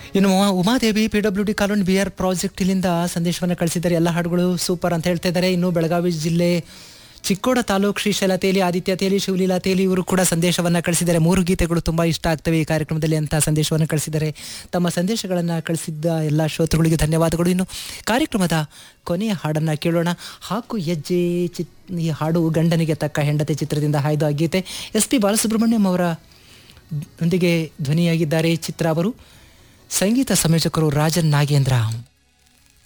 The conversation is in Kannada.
ಇನ್ನು Uma- Umadevi P W D colony B R project ಇಲ್ಲಿಂದ ಸಂದೇಶವನ್ನು ಕಳಿಸಿದ್ದಾರೆ ಎಲ್ಲ ಹಾಡುಗಳು ಸೂಪರ್ ಅಂತ ಹೇಳ್ತಾ ಇದ್ದಾರೆ ಇನ್ನು ಬೆಳಗಾವಿ ಜಿಲ್ಲೆ ಚಿಕ್ಕೋಡ ತಾಲೂಕು ಶ್ರೀಶೈಲ ತೇಲಿ ಆದಿತ್ಯ ತೇಲಿ ಶಿವಲೀಲಾ ತೇಲಿ ಇವರು ಕೂಡ ಸಂದೇಶವನ್ನು ಕಳಿಸಿದ್ದಾರೆ ಮೂರು ಗೀತೆಗಳು ತುಂಬ ಇಷ್ಟ ಆಗ್ತವೆ ಈ ಕಾರ್ಯಕ್ರಮದಲ್ಲಿ ಅಂತ ಸಂದೇಶವನ್ನು ಕಳಿಸಿದ್ದಾರೆ ತಮ್ಮ ಸಂದೇಶಗಳನ್ನು ಕಳಿಸಿದ್ದ ಎಲ್ಲ ಶ್ರೋತೃಗಳಿಗೆ ಧನ್ಯವಾದಗಳು ಇನ್ನು ಕಾರ್ಯಕ್ರಮದ ಕೊನೆಯ ಹಾಡನ್ನು ಕೇಳೋಣ ಹಾಕು ಹೆಜ್ಜೆ ಚಿತ್ ಈ ಹಾಡು ಗಂಡನಿಗೆ ತಕ್ಕ ಹೆಂಡತಿ ಚಿತ್ರದಿಂದ ಹಾಯ್ದು ಆ ಗೀತೆ ಎಸ್ ಪಿ ಬಾಲಸುಬ್ರಹ್ಮಣ್ಯಂ ಅವರ ಒಂದಿಗೆ ಧ್ವನಿಯಾಗಿದ್ದಾರೆ ಚಿತ್ರ ಅವರು ಸಂಗೀತ ಸಂಯೋಜಕರು ರಾಜನ್ ನಾಗೇಂದ್ರ